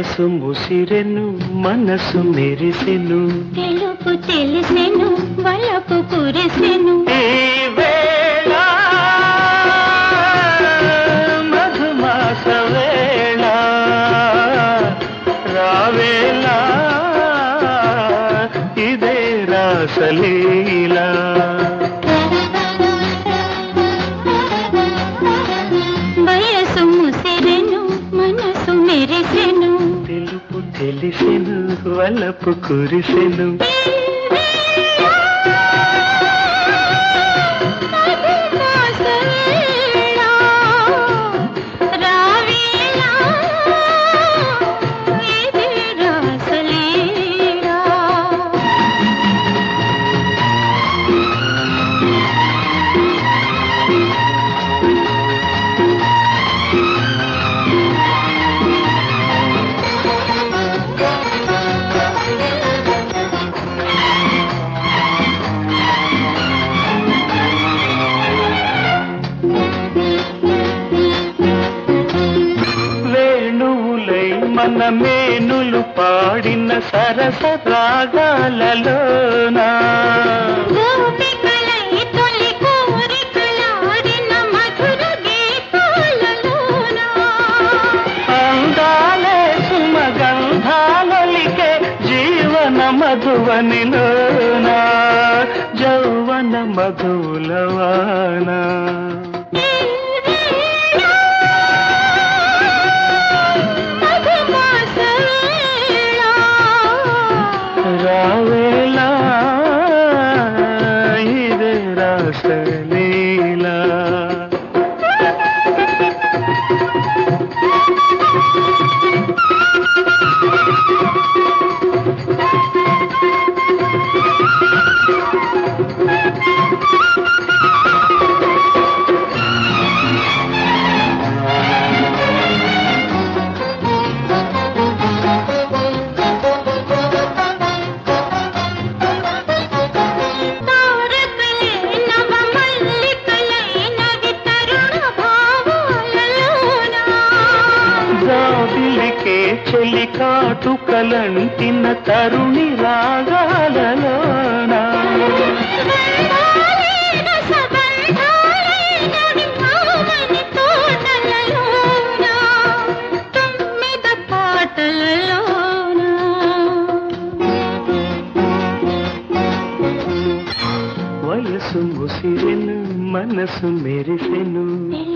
వయసు ముసిరెను మనసు మెరిసెను తెలుపు తెలిసెను వలపు కురిసెను ఈ వేళ మధుమాస వేళ రావేళ ఇదే రాసలీలా వయసు ముసిరెను మనసు మెరిసెను తెలుపు తెలిసెను వలపు కురిసెను వేణువులై మన మేనులు పాడిన సరస రాగాలలోనా అందాలే సుమగంధాలొలికే జీవన మధువనిలోనా జౌవన మధులవానా రావేలా ఇదే రాసలీలా జాబిలికే చెలి కాటుకలంటిన తరుణి రాగాలలోనా వయసు ముసిరెను మనసు మెరిసెను పాటలలో